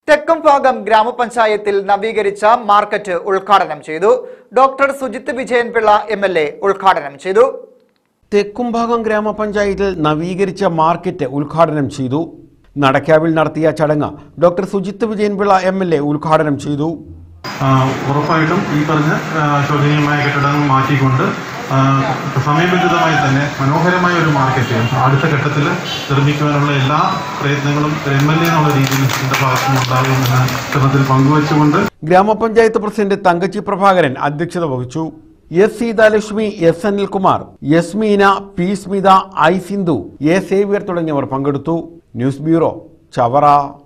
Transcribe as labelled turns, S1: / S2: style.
S1: തെക്കും ഭാഗം ഗ്രാമപഞ്ചായത്തിൽ നവീകരിച്ച മാർക്കറ്റ് ഉദ്ഘാടനം ചെയ്തു doctor Sujith Vijayanpillai M L A ഉദ്ഘാടനം ചെയ്തു
S2: തെക്കുംഭാഗം ഗ്രാമപഞ്ചായത്തിൽ നവീകരിച്ച മാർക്കറ്റ് ഉദ്ഘാടനം ചെയ്തു നടക്കാവിൽ നടത്തിയ ചടങ്ങ് doctor Sujith Vijayanpillai M L A ഉദ്ഘാടനം ചെയ്തു
S3: ആ, ഉറപ്പായിട്ടും ഈ പറഞ്ഞ ആ, ശോചനീയമായ കെട്ടിടങ്ങൾ മാറ്റിക്കൊണ്ട് ആ, സമയബന്ധിതമായി തന്നെ മനോഹരമായ ഒരു മാർക്കറ്റ് അടുത്ത ഘട്ടത്തിൽ നിർമ്മിക്കുവാനുള്ള എല്ലാ പ്രയത്നങ്ങളും എം എൽ എ എന്നുള്ള രീതിയിൽ എൻ്റെ ഭാഗത്തു നിന്നുണ്ടാകുമെന്ന് ഘട്ടത്തിൽ പങ്കുവച്ചുകൊണ്ട്
S2: ഗ്രാമപഞ്ചായത്ത് പ്രസിഡന്റ് തങ്കച്ചി പ്രഭാകരൻ അധ്യക്ഷത വഹിച്ചു S Seethalakshmi S Anilkumar S Meena P Smitha I Sindhu A Xavier തുടങ്ങിയവർ പങ്കെടുത്തു ന്യൂസ് ബ്യൂറോ ചവറ